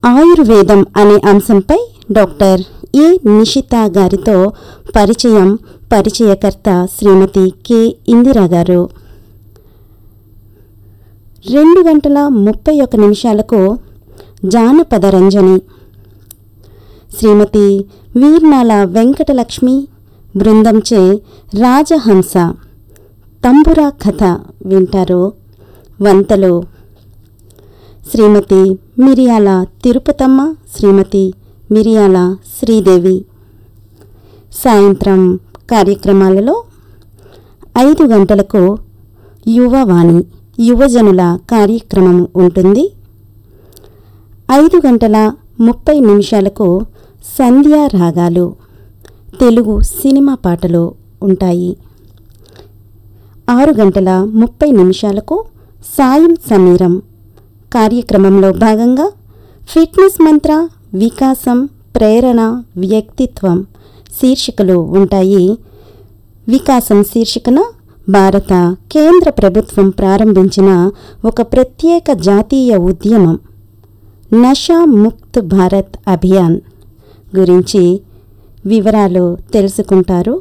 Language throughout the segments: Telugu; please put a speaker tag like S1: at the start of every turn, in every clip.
S1: ఆయుర్వేదం అనే అంశంపై డాక్టర్ ఏ నిషిత గారితో పరిచయం పరిచయకర్త శ్రీమతి కె ఇందిరా గారు రెండు గంటల ముప్పై ఒక నిమిషాలకు జానపద రంజని శ్రీమతి వీర్నాల వెంకటలక్ష్మి బృందంచే రాజహంస తంబురా కథ వింటారు వంతలు శ్రీమతి మిరియాల తిరుపతమ్మ శ్రీమతి మిరియాల శ్రీదేవి సాయంత్రం కార్యక్రమాలలో ఐదు గంటలకు యువవాణి యువజనుల కార్యక్రమం ఉంటుంది ఐదు గంటల ముప్పై నిమిషాలకు సంధ్యా రాగాలు తెలుగు సినిమా పాటలు ఉంటాయి ఆరు గంటల ముప్పై నిమిషాలకు సాయం సమీరం కార్యక్రమంలో భాగంగా ఫిట్నెస్ మంత్ర వికాసం ప్రేరణ వ్యక్తిత్వం శీర్షికలు ఉంటాయి వికాసం శీర్షికన భారత కేంద్ర ప్రభుత్వం ప్రారంభించిన ఒక ప్రత్యేక జాతీయ ఉద్యమం నషా ముక్త్ భారత్ అభియాన్ గురించి వివరాలు తెలుసుకుంటారు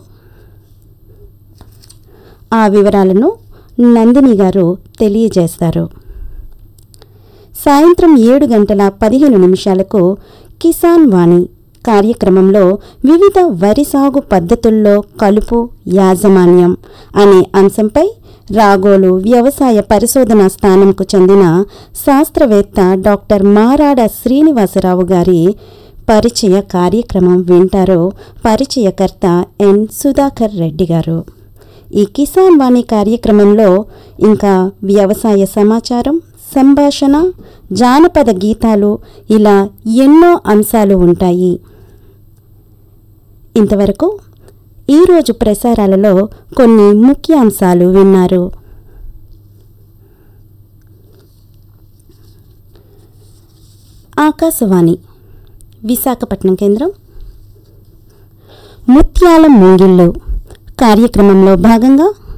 S1: ఆ వివరాలను నందిని గారు తెలియజేస్తారు సాయంత్రం ఏడు గంటల పదిహేను నిమిషాలకు కిసాన్ వాణి కార్యక్రమంలో వివిధ వరి సాగు పద్ధతుల్లో కలుపు యాజమాన్యం అనే అంశంపై రాగోలు వ్యవసాయ పరిశోధన స్థానంకు చెందిన శాస్త్రవేత్త డాక్టర్ మారాడ శ్రీనివాసరావు గారి పరిచయ కార్యక్రమం వింటారో పరిచయకర్త ఎన్ సుధాకర్ రెడ్డి గారు ఈ కిసాన్ వాణి కార్యక్రమంలో ఇంకా వ్యవసాయ సమాచారం సంభాషణ జానపద గీతాలు ఇలా ఎన్నో అంశాలు ఉంటాయి ఇంతవరకు ఈరోజు ప్రసారాలలో కొన్ని ముఖ్య అంశాలు విన్నారు ఆకాశవాణి విశాఖపట్నం కేంద్రం ముత్యాల ముంగిళ్ళు కార్యక్రమంలో భాగంగా